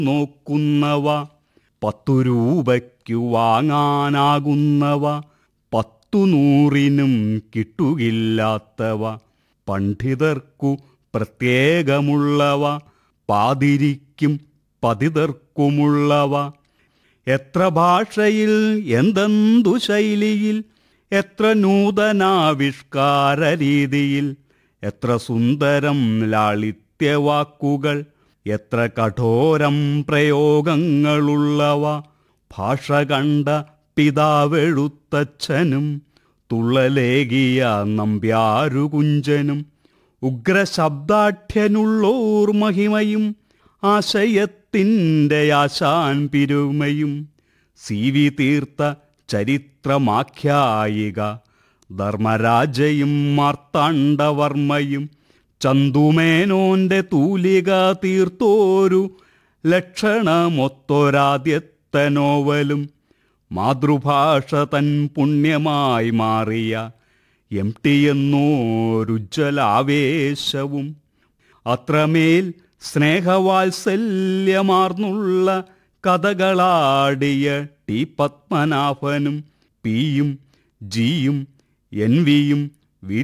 നോക്കുന്നവ പത്തു രൂപയ്ക്കു വാങ്ങാനാകുന്നവ പത്തു നൂറിനും കിട്ടുകില്ലാത്തവ പണ്ഡിതർക്കു പ്രത്യേകമുള്ളവ പാതിരിക്കും പതിതർക്കുമുള്ളവ എത്ര ഭാഷയിൽ എന്തെന്തു ശൈലിയിൽ എത്ര നൂതനാവിഷ്കാര രീതിയിൽ എത്ര സുന്ദരം ലാളിത്യവാക്കുകൾ എത്ര കഠോരം പ്രയോഗങ്ങളുള്ളവ ഭാഷ കണ്ട പിതാവെഴുത്തച്ഛനും തുള്ളലേകിയ നമ്പ്യാരുകുഞ്ചനും ഉഗ്രശബ്ദാഠ്യനുള്ളോർ മഹിമയും ആശയത്തിൻ്റെ ആശാൻ പിരുമയും സി വി തീർത്ത ചരിത്രമാഖ്യായിക ധർമ്മരാജയും മാർത്താണ്ഡവർമ്മയും ചന്തുമേനോന്റെ തൂലിക തീർത്തോരു ലക്ഷണമൊത്തൊരാദ്യത്തെ നോവലും മാതൃഭാഷ തൻ പുണ്യമായി മാറിയ എം ടി എന്നോരുജ്വലാവേശവും അത്രമേൽ സ്നേഹവാത്സല്യമാർന്നുള്ള കഥകളാടിയ ടി പത്മനാഭനും പിയും ജിയും എൻ വിയും